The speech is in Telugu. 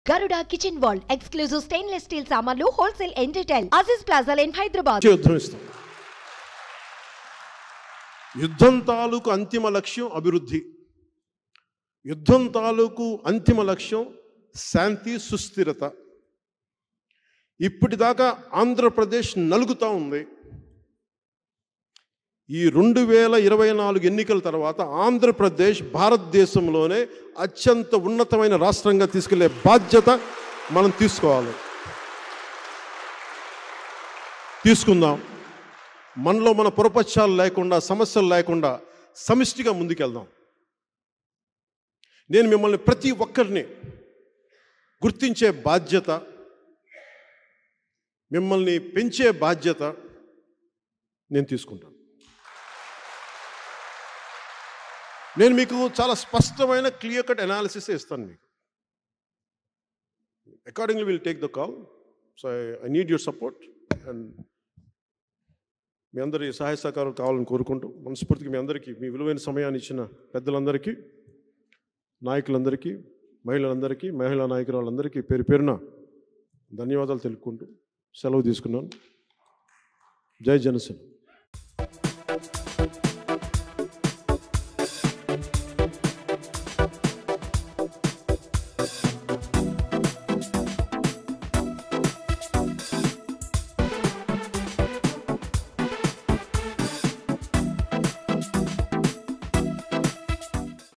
గరుడ kitchen wall exclusive stainless steel సామాన్లు wholesale and retail Aziz plaza in Hyderabad యుద్ధం ఇస్తాం యుద్ధం తాలూకు అంతిమ లక్ష్యం అభివృద్ధి యుద్ధం తాలూకు అంతిమ లక్ష్యం శాంతి సుస్థిరత ఇప్పటిదాకా ఆంధ్రప్రదేశ్ నలుగుతా ఉంది ఈ రెండు వేల ఇరవై నాలుగు ఎన్నికల తర్వాత ఆంధ్రప్రదేశ్ భారతదేశంలోనే అత్యంత ఉన్నతమైన రాష్ట్రంగా తీసుకెళ్లే బాధ్యత మనం తీసుకోవాలి తీసుకుందాం మనలో మన పొరపక్షాలు లేకుండా సమస్యలు లేకుండా సమిష్టిగా ముందుకెళ్దాం నేను మిమ్మల్ని ప్రతి ఒక్కరిని గుర్తించే బాధ్యత మిమ్మల్ని పెంచే బాధ్యత నేను తీసుకుంటాను నేను మీకు చాలా స్పష్టమైన క్లియర్ కట్ అనాలిసిస్ ఇస్తాను మీకు accordingly will take the call so I need your support and మీ అందరి సహాయ సహకారం కావాలని కోరుకుంటూ మనస్ఫూర్తిగా మీ అందరికీ మీ విలువైన సమయాన్ని ఇచ్చిన పెద్దలందరికీ నాయకులందరికీ మహిళలందరికీ మహిళా నాయకురాలందరికీ పేరు పేరున ధన్యవాదాలు తెలుపుకుంటూ సెలవు తీసుకున్నాను జై జనసేన